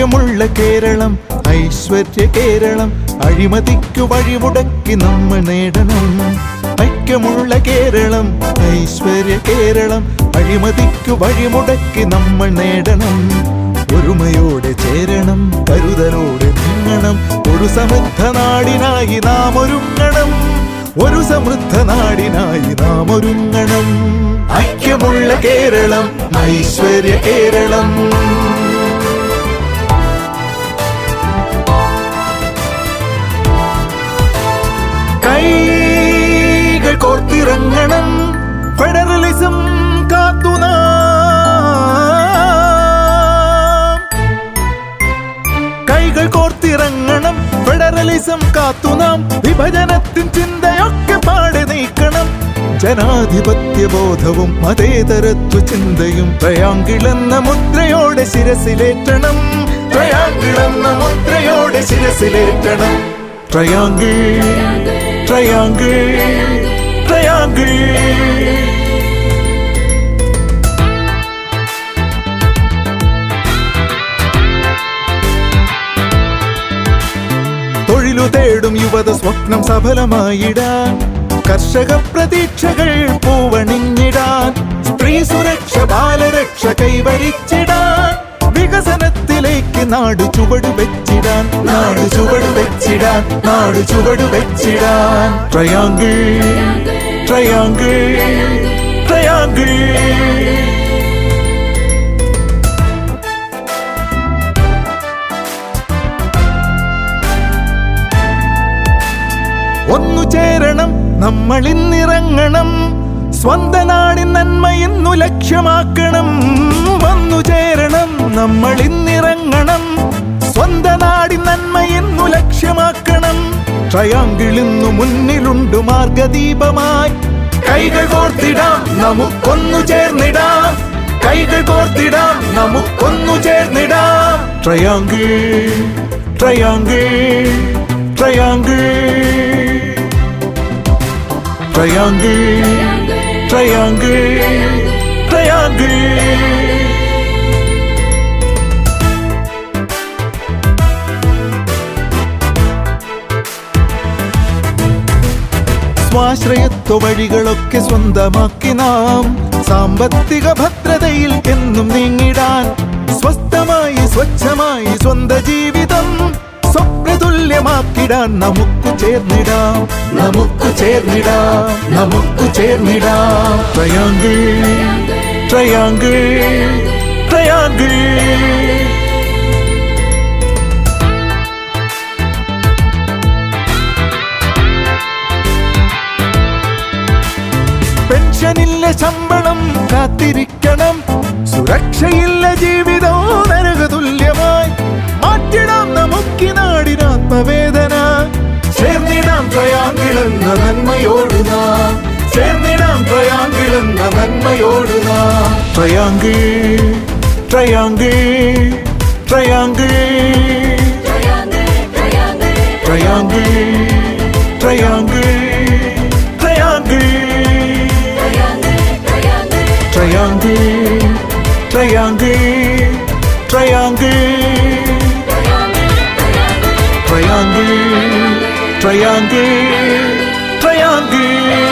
ഐക്യമുള്ള കേരളം ഐശ്വര്യ കേരളം അഴിമതിക്കു വഴിമുടക്കി നമ്മൾ നേടണം ഐക്യമുള്ള കേരളം ഐശ്വര്യ കേരളം അഴിമതിക്കു വഴിമുടക്കി നമ്മൾ നേടണം ഒരുമയോടെ ചേരണം കരുതലോടെ നീങ്ങണം ഒരു സമൃദ്ധ നാടിനായി നാം ഒരുങ്ങണം ഒരു സമൃദ്ധ നാടിനായി നാം ഒരുങ്ങണം ഐക്യമുള്ള കേരളം ഐശ്വര്യ കേരളം കൈകൾ കോർത്തിറങ്ങണം ഫെഡറലിസം കാത്തുനാം കൈകൾ കോർത്തിറങ്ങണം ഫെഡറലിസം കാത്തുനാം വിഭജനത്തിൻ ചിന്തയൊക്കെ പാടെ നീക്കണം ജനാധിപത്യ ബോധവും മതേതരത്വ ചിന്തയും ട്രയാങ്കിളെന്ന മുദ്രയോടെ ശിരസിലേറ്റണം ട്രയാങ്കിളെന്ന മുദ്രയോടെ ശിരസിലേറ്റണം ട്രയാങ്കിൾ ട്രയാങ്കിൾ ട്രയാങ്കിൾ തൊഴിലു തേടും യുവത സ്വപ്നം സഫലമായിടാൻ കർഷക പ്രതീക്ഷകൾ പൂവണിഞ്ഞിടാൻ സ്ത്രീ സുരക്ഷ ബാലരക്ഷ കൈവരിച്ചിടാൻ വികസനത്തിലേക്ക് നാട് ചുവട് വെച്ചിടാൻ നാട് ചുവട് വെച്ചിടാൻ നാട് ചുവട് വെച്ചിടാൻ ട്രയാങ്കിൾ ട്രയാങ്കിൾ ട്രയാങ്കിൾ ഒന്നു ചേരണം നമ്മൾ ഇന്നിറങ്ങണം സ്വന്ത നാടിൻ നന്മ ഇന്നു ലക്ഷ്യമാക്കണം വന്നു ചേരണം നമ്മൾ ഇന്നിറങ്ങണം സ്വന്ത നാടിൻ നന്മ ഇന്നു ലക്ഷ്യമാക്കണം ട്രയാങ്കിൾ ഇന്നു മുന്നിലുണ്ട് മാർഗദീപമായി കൈകൾ കോർത്തിടാം നമുക്കൊന്നു ചേർന്നിടാം കൈകൾ കോർത്തിടാം നമുക്കൊന്നു ചേർന്നിടാം triangle triangle triangle triangle triangle triangle സ്വാശ്രയത്വ വഴികളൊക്കെ സ്വന്തമാക്കി നാം സാമ്പത്തിക ഭദ്രതയിൽ എന്നും നീങ്ങിടാൻ സ്വസ്ഥമായി സ്വച്ഛമായി സ്വന്ത ജീവിതം സ്വപ്നതുല്യമാക്കിടാൻ നമുക്ക് ചേർന്നിടാം നമുക്ക് ചേർന്നിടാം നമുക്ക് ചേർന്നിടാം ട്രയാങ്കിൾ ട്രയാങ്കിൾ ട്രയാങ്കിൾ പെൻഷനില്ല ശമ്പളം കാത്തിരിക്കണം സുരക്ഷയില്ല ജീവിതവും നരകതുല്യമായി മാറ്റിടാം നമുക്ക് നാടിനാത്മവേദന ചേർന്നിടാം ട്രയാങ്കിളെന്ന നന്മയോട് നാം ചേർന്നിടാം ട്രയാങ്കിളെന്ന നന്മയോട് നാം triangle triangle triangle triangle triangle triangle triangle, triangle, triangle, triangle, triangle, triangle.